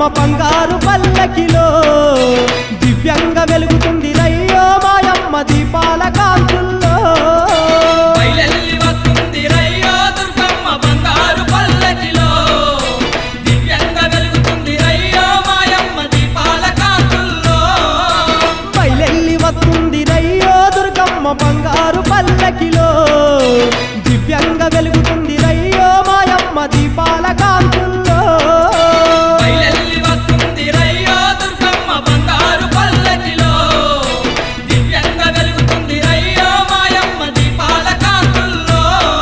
బంగారు పల్లకిలో దివ్యంగా వెలుగుతుంది రయ్యో మాయమ్మ దీపాల కాంతుల్లో బయలెల్లి వస్తుంది రయ్యో దుర్గమ్మ బంగారు పల్లకిలో దివ్యంగా వెలుగుతుంది రయ్యో మాయమ్మ దీపాల కాంతుల్లో బయలెల్లి వస్తుంది రయ్యో దుర్గమ్మ బంగారు పల్లకిలో దివ్యంగా వెలుగుతుంది రయ్యో మాయమ్మ దీపాల కాంతుల్లో బయలెల్లి వస్తుంది రయ్యో దుర్గమ్మ బంగారు పల్లకిలో దివ్యంగా వెలుగుతుంది రయ్యో మాయమ్మ దీపాల కాంతుల్లో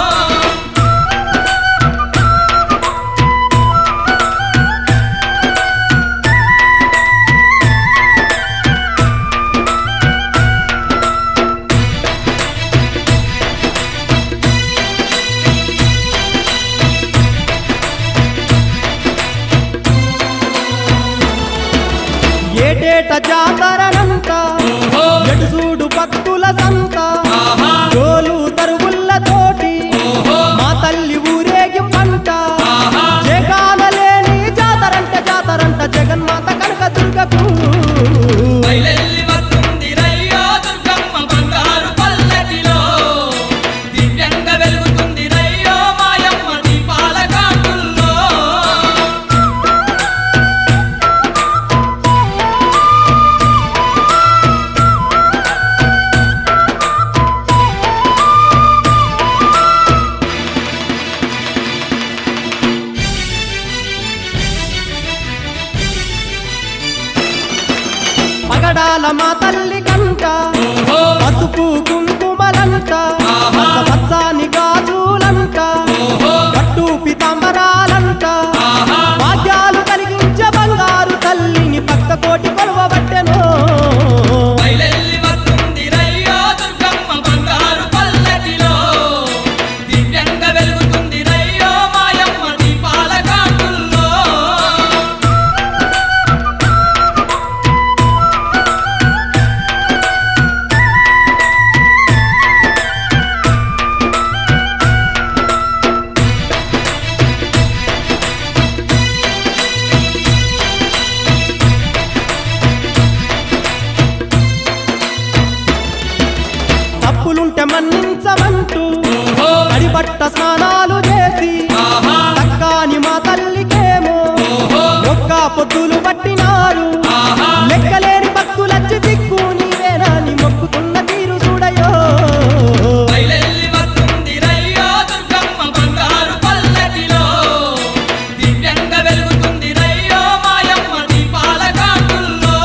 ఏటేట జాతరనంట ఓహో ఎటు చూడు భక్తుల సంత ఆహా డోలు తరువుల్ల తోటి ఓహో మా తల్లి ఊరేగి పంట ఆహా జగానలేని జాతరంట జాతరంట జగన్మాత కనక దుర్గకు బయలెల్లి వస్తుంది రయ్యో దుర్గమ్మ బంగారు పల్లకిలో దివ్యంగా వెలుగుతుంది రయ్యో మాయమ్మ దీపాల కాంతుల్లో పగడాల మా తల్లి కంట ఓహో పసుపు కుంకుమలంట ఆహా. పచ్చని గాజులంట ఓహో పట్టు పితాంబరాలంట ఆహా భాగ్యాలు కలిగించే బంగారు తల్లిని భక్త కోటి కొలవబట్టెను బయలెల్లి వస్తుంది రయ్యో దుర్గమ్మ బంగారు పల్లకిలో దివ్యంగా వెలుగుతుంది రయ్యో మాయమ్మ దీపాల కాంతుల్లో తప్పులుంటే మన్నించమంటూ ఓహో అడిబట్ట స్నానాలు చేసి ఆహా చక్కాని మా తల్లికేమో ఓహో ఒక్క పొద్దులు పట్టినారు ఆహా లెక్కలేని భక్తులచ్చి దిక్కు నీవేనాని మొక్కుతున్న తీరు చూడయో బయలెల్లి వస్తుంది రయ్యో దుర్గమ్మ బంగారు పల్లకిలో దివ్యంగా వెలుగుతుంది రయ్యో మాయమ్మ దీపాల కాంతుల్లో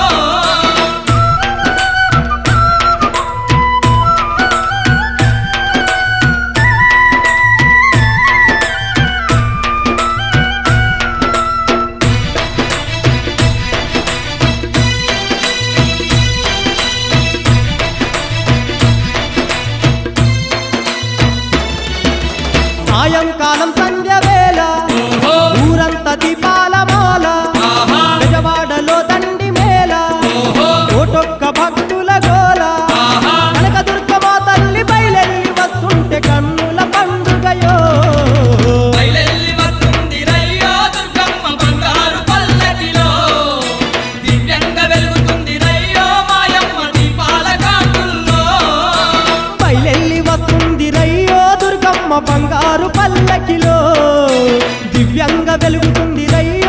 సాయంకాలం సంధ్య వేళ ఓహో ఊరంతా దీపాల మాల ఆహా బెజవాడలో దండి మేళ ఓహో కోటొక్క భక్తుల గోల ఆహా కనక దుర్గమా తల్లి బయలెల్లి వస్తుంటే కన్నుల పండుగయో బయలెల్లి వస్తుంది రయ్యో దుర్గమ్మ బంగారు పల్లకిలో దివ్యంగా వెలుగుతుంది రయ్యో మాయమ్మ దీపాల కాంతుల్లో బయలెల్లి వస్తుంది రయ్యో దుర్గమ్మ బంగారు పల్లకిలో దివ్యంగా వెలుగుతుంది రయ్యో